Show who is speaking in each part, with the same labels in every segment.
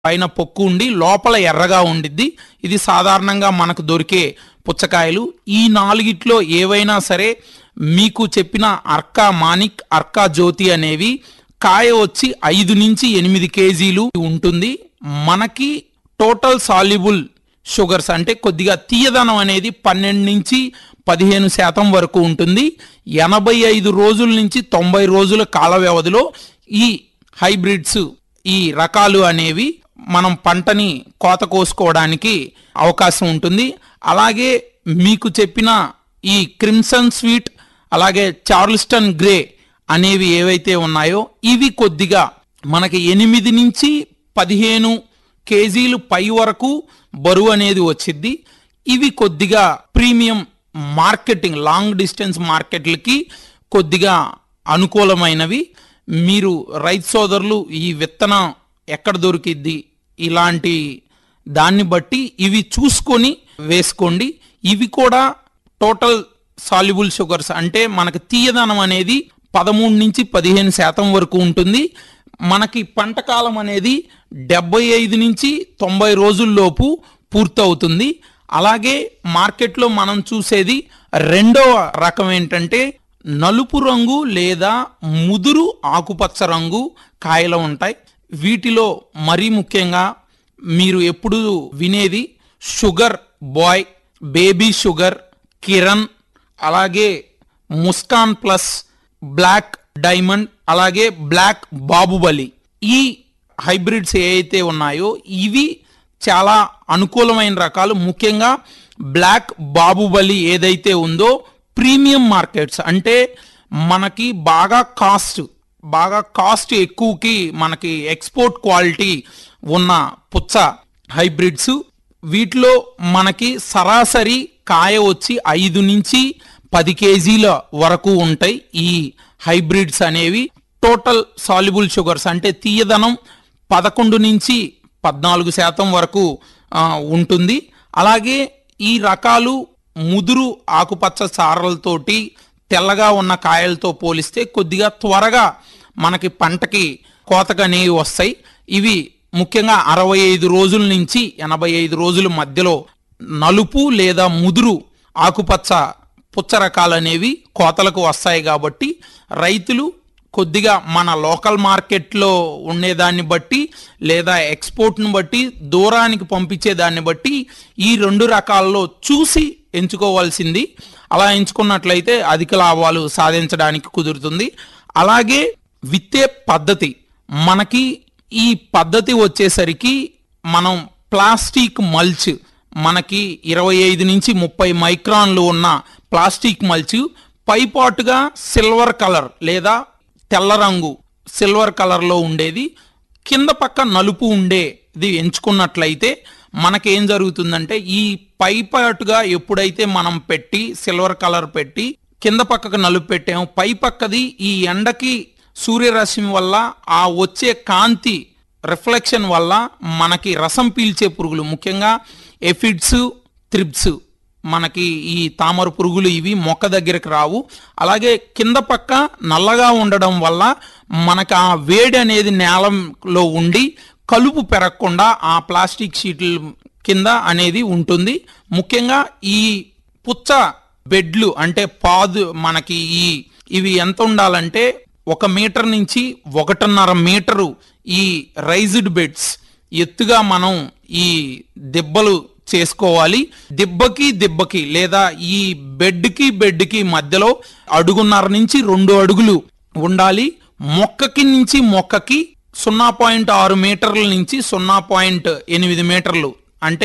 Speaker 1: పైన పొక్కు ఉండి లోపల ఎర్రగా ఉండిద్ది ఇది సాధారణంగా మనకు దొరికే పుచ్చకాయలు ఈ నాలుగిట్లో ఏవైనా సరే మీకు చెప్పిన అర్కా మానిక్ అర్కా జ్యోతి అనేవి కాయ వచ్చి ఐదు నుంచి ఎనిమిది కేజీలు ఉంటుంది మనకి టోటల్ సాల్యుబుల్ షుగర్స్ అంటే కొద్దిగా తీయదనం అనేది పన్నెండు నుంచి పదిహేను శాతం వరకు ఉంటుంది ఎనభై ఐదు రోజుల నుంచి తొంభై రోజుల కాల వ్యవధిలో ఈ హైబ్రిడ్స్ ఈ రకాలు అనేవి మనం పంటని కోత కోసుకోవడానికి అవకాశం ఉంటుంది అలాగే మీకు చెప్పిన ఈ క్రిమ్సన్ స్వీట్ అలాగే చార్ల్స్టన్ గ్రే అనేవి ఏవైతే ఉన్నాయో ఇవి కొద్దిగా మనకి ఎనిమిది నుంచి పదిహేను కేజీలు పై వరకు బరువు అనేది వచ్చింది ఇవి కొద్దిగా ప్రీమియం మార్కెటింగ్ లాంగ్ డిస్టెన్స్ మార్కెట్లకి కొద్దిగా అనుకూలమైనవి మీరు రైతు సోదరులు ఈ విత్తనం ఎక్కడ దొరికిద్ది ఇలాంటి దాన్ని బట్టి ఇవి చూసుకొని వేసుకోండి ఇవి కూడా టోటల్ సాల్యుబుల్ షుగర్స్ అంటే మనకి తీయదనం అనేది పదమూడు నుంచి పదిహేను శాతం వరకు ఉంటుంది మనకి పంట కాలం అనేది డెబ్బై ఐదు నుంచి తొంభై రోజుల్లోపు పూర్తవుతుంది అలాగే మార్కెట్లో మనం చూసేది రెండవ రకం ఏంటంటే నలుపు రంగు లేదా ముదురు ఆకుపచ్చ రంగు కాయలు ఉంటాయి వీటిలో మరీ ముఖ్యంగా మీరు ఎప్పుడు వినేది sugar boy baby sugar Kiran అలాగే ముస్కాన్ ప్లస్ బ్లాక్ డైమండ్ అలాగే బ్లాక్ బాబుబలి ఈ హైబ్రిడ్స్ ఏవైతే ఉన్నాయో ఇవి చాలా అనుకూలమైన రకాలు ముఖ్యంగా బ్లాక్ బాబుబలి ఏదైతే ఉందో ప్రీమియం మార్కెట్స్ అంటే మనకి బాగా కాస్ట్ బాగా కాస్ట్ ఎక్కువకి మనకి ఎక్స్పోర్ట్ క్వాలిటీ ఉన్న పుచ్చ హైబ్రిడ్స్ వీటిలో మనకి సరాసరి కాయ వచ్చి ఐదు నుంచి పది కేజీల వరకు ఉంటాయి ఈ హైబ్రిడ్స్ అనేవి టోటల్ సాల్యుబుల్ షుగర్స్ అంటే తీయదనం పదకొండు నుంచి పద్నాలుగు శాతం వరకు ఆ, ఉంటుంది అలాగే ఈ రకాలు ముదురు ఆకుపచ్చ చారలతోటి తెల్లగా ఉన్న కాయలతో పోలిస్తే కొద్దిగా త్వరగా మనకి పంటకి కోతకనేవి వస్తాయి ఇవి ముఖ్యంగా అరవై ఐదు రోజుల నుంచి ఎనభై ఐదు రోజుల మధ్యలో నలుపు లేదా ముదురు ఆకుపచ్చ పుచ్చ రకాలు అనేవి కోతలకు వస్తాయి కాబట్టి రైతులు కొద్దిగా మన లోకల్ మార్కెట్లో ఉండేదాన్ని బట్టి లేదా ఎక్స్పోర్ట్ను బట్టి దూరానికి పంపించే దాన్ని బట్టి ఈ రెండు రకాల్లో చూసి ఎంచుకోవాల్సింది అలా ఎంచుకున్నట్లయితే అధిక లాభాలు సాధించడానికి కుదురుతుంది అలాగే విత్తే పద్ధతి మనకి ఈ పద్ధతి వచ్చేసరికి మనం ప్లాస్టిక్ మల్చ్ మనకి ఇరవై ఐదు నుంచి ముప్పై మైక్రాన్లు ఉన్న ప్లాస్టిక్ మల్చ్ పైపాటుగా సిల్వర్ కలర్ లేదా తెల్ల రంగు సిల్వర్ కలర్లో ఉండేది కింద పక్క నలుపు ఉండేది ఎంచుకున్నట్లయితే మనకేం జరుగుతుందంటే ఈ పైపాటుగా ఎప్పుడైతే మనం పెట్టి సిల్వర్ కలర్ పెట్టి కింద పక్కకు నలుపు పెట్టాము పై పక్కది ఈ ఎండకి సూర్యరశ్మి వల్ల ఆ వచ్చే కాంతి రిఫ్లెక్షన్ వల్ల మనకి రసం పీల్చే పురుగులు ముఖ్యంగా ఎఫిడ్స్ త్రిప్స్ మనకి ఈ తామర పురుగులు ఇవి మొక్క దగ్గరికి రావు అలాగే కింద పక్క నల్లగా ఉండడం వల్ల మనకు ఆ వేడి అనేది నేలలో ఉండి కలుపు పెరగకుండా ఆ ప్లాస్టిక్ షీట్ల కింద అనేది ఉంటుంది ముఖ్యంగా ఈ పుచ్చ బెడ్లు అంటే పాదు మనకి ఈ ఇవి ఎంత ఉండాలంటే ఒక మీటర్ నుంచి ఒకటిన్నర మీటరు ఈ రైజ్డ్ బెడ్స్ ఎత్తుగా మనం ఈ దెబ్బలు చేసుకోవాలి దిబ్బకి దిబ్బకి లేదా ఈ బెడ్కి బెడ్కి మధ్యలో అడుగున్నర నుంచి రెండు అడుగులు ఉండాలి మొక్కకి నుంచి మొక్కకి సున్నా పాయింట్ ఆరు మీటర్ల నుంచి సున్నా పాయింట్ ఎనిమిది మీటర్లు అంటే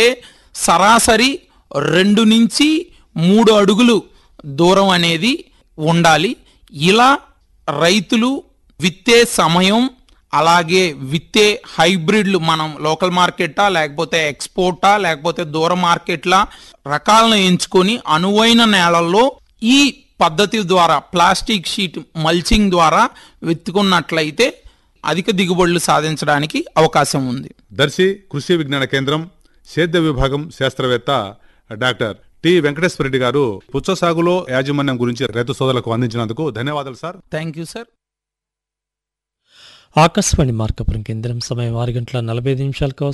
Speaker 1: సరాసరి రెండు నుంచి మూడు అడుగులు దూరం అనేది ఉండాలి ఇలా రైతులు విత్తే సమయం అలాగే విత్తే హైబ్రిడ్లు మనం లోకల్ మార్కెటా లేకపోతే ఎక్స్పోర్టా లేకపోతే దూర మార్కెట్లా రకాలను ఎంచుకొని అనువైన నేలల్లో ఈ పద్ధతి ద్వారా ప్లాస్టిక్ షీట్ మల్చింగ్ ద్వారా విత్తుకున్నట్లయితే అధిక దిగుబడులు సాధించడానికి అవకాశం ఉంది
Speaker 2: దర్శి కృషి విజ్ఞాన కేంద్రం సేద్య విభాగం శాస్త్రవేత్త డాక్టర్ టి వెంకటేశ్వరరెడ్డి గారు పుచ్చ సాగులో యాజమాన్యం గురించి రైతు సోదరులకు అందించినందుకు ధన్యవాదాలు sir
Speaker 1: thank you sir
Speaker 3: Akashvani Markapuram కేంద్రం సమయం ఆరు గంటల నలభై ఐదు నిమిషాలకు